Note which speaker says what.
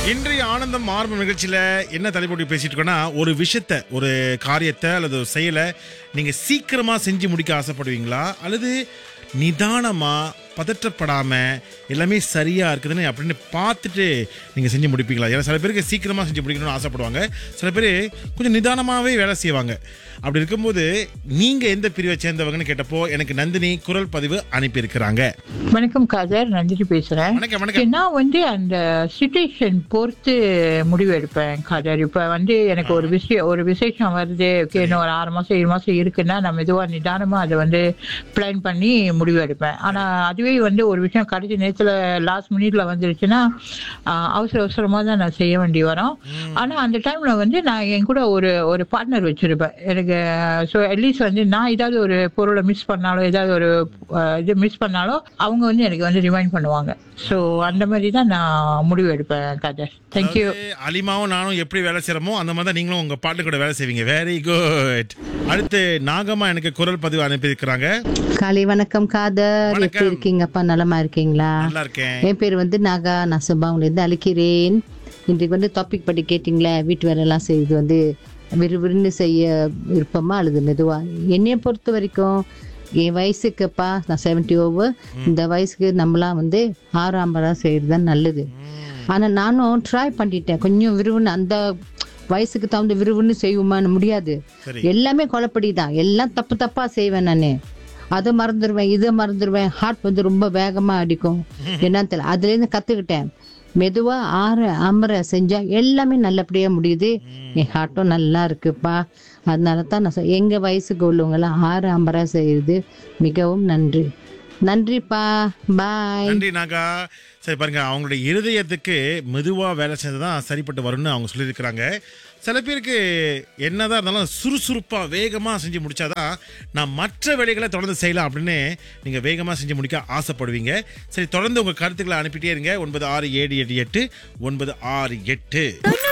Speaker 1: இன்றைய ஆனந்தம் ஆரம்ப நிகழ்ச்சியில என்ன தலைப்போட்டி பேசிட்டு இருக்கோம்னா ஒரு விஷயத்த ஒரு காரியத்தை அல்லது ஒரு செயலை நீங்க சீக்கிரமா செஞ்சு முடிக்க ஆசைப்படுவீங்களா அல்லது நிதானமா பதற்றப்படாம எல்லாமே சரியா இருக்குதுன்னு அப்படின்னு பார்த்துட்டு நீங்க செஞ்சு முடிப்பீங்களா ஏன்னா சில பேருக்கு சீக்கிரமா செஞ்சு முடிக்கணும்னு ஆசைப்படுவாங்க சில பேர் கொஞ்சம் நிதானமாவே வேலை செய்வாங்க அப்படி இருக்கும்போது நீங்க எந்த பிரிவை சேர்ந்தவங்கன்னு கேட்டப்போ எனக்கு நந்தினி குரல் பதிவு அனுப்பியிருக்கிறாங்க
Speaker 2: வணக்கம் காதர் நந்தினி பேசுறேன்
Speaker 1: வணக்கம் வணக்கம்
Speaker 2: நான் வந்து அந்த சுச்சுவேஷன் பொறுத்து முடிவு எடுப்பேன் காதர் இப்ப வந்து எனக்கு ஒரு விஷயம் ஒரு விசேஷம் வருது ஓகே இன்னும் ஒரு ஆறு மாசம் ஏழு மாசம் இருக்குன்னா நான் மெதுவா நிதானமா அதை வந்து பிளான் பண்ணி முடிவு எடுப்பேன் ஆனா அதுவே வந்து ஒரு விஷயம் கடைசி நேரத்துல லாஸ்ட் மினிட்ல வந்துருச்சுன்னா ஆஹ், அவசர அவசரமா தான் நான் செய்ய வேண்டி வரும் ஆனா அந்த டைம்ல வந்து நான் என் கூட ஒரு ஒரு பார்ட்னர் வச்சிருப்பேன் எனக்கு ஸோ அட்லீஸ்ட் வந்து நான் ஏதாவது ஒரு பொருளை மிஸ் பண்ணாலும் ஏதாவது ஒரு அஹ், இது மிஸ் பண்ணாலும் அவங்க வந்து எனக்கு வந்து ரிமைண்ட் பண்ணுவாங்க ஸோ அந்த மாதிரி தான் நான் முடிவு எடுப்பேன் கதை தேங்க்யூ
Speaker 1: அதாவது அலிமாவும் நானும் எப்படி வேலை செய்யறோமோ அந்த மாதிரி தான் நீங்களும் உங்க பாட்டு கூட வேலை செய்வீங்க வெரி குட் அடுத்து நாகம்மா எனக்கு குரல் பதிவு அனுப்பியிருக்கிறாங்க
Speaker 3: காலை வணக்கம் காதர்
Speaker 1: வணக்கம்.
Speaker 3: எப்படி இருக்கீங்கப்பா நலமா இருக்கீங்களா
Speaker 1: நல்லா இருக்கேன்
Speaker 3: என் பேர் வந்து நாகா நான் சுபாவிலேருந்து அழைக்கிறேன் இன்றைக்கு வந்து டாபிக் படி கேட்டிங்களே வீட்டு வேலையெல்லாம் செய்யுது வந்து விறுவிறுன்னு செய்ய விருப்பமா அல்லது மெதுவா என்னைய பொறுத்த வரைக்கும் என் வயசுக்குப்பா நான் செவன்ட்டி ஓவர் இந்த வயசுக்கு நம்மளாம் வந்து ஆறாம்பரம் செய்கிறது தான் நல்லது ஆனால் நானும் ட்ரை பண்ணிட்டேன் கொஞ்சம் விறுவிறுன்னு அந்த வயசுக்கு தகுந்த விறுவிறுன்னு செய்வோமான்னு முடியாது
Speaker 1: சரி
Speaker 3: எல்லாமே குழப்படி தான் எல்லாம் தப்பு தப்பா செய்வேன் நான் அதை மறந்துடுவேன் இதை மறந்துடுவேன் ஹார்ட் வந்து ரொம்ப வேகமா அடிக்கும் என்னன்னு தெரியல அதுலேருந்து கத்துக்கிட்டேன் மெதுவா ஆற அமர செஞ்சா எல்லாமே நல்லபடியா முடியுது என் ஹார்ட்டும் நல்லா இருக்குப்பா அதனால தான் நான் சொ- எங்க வயசுக்கு உள்ளவங்கெல்லாம் ஆறு அமர செய்யுது மிகவும் நன்றி நன்றிப்பா பாய்
Speaker 1: நன்றி நாகா சரி பாருங்க அவங்களுடைய இருதயத்துக்கு மெதுவா வேலை செஞ்சதான் சரிப்பட்டு வரும்னு அவங்க சொல்லியிருக்கிறாங்க சில பேருக்கு என்னதான் இருந்தாலும் சுறுசுறுப்பா வேகமா செஞ்சு முடிச்சாதான் நான் மற்ற வேலைகளை தொடர்ந்து செய்யலாம் அப்படின்னு நீங்க வேகமா செஞ்சு முடிக்க ஆசைப்படுவீங்க சரி தொடர்ந்து உங்க கருத்துக்களை அனுப்பிட்டே இருங்க ஒன்பது ஆறு ஏழு எட்டு எட்டு ஒன்பது ஆறு எட்டு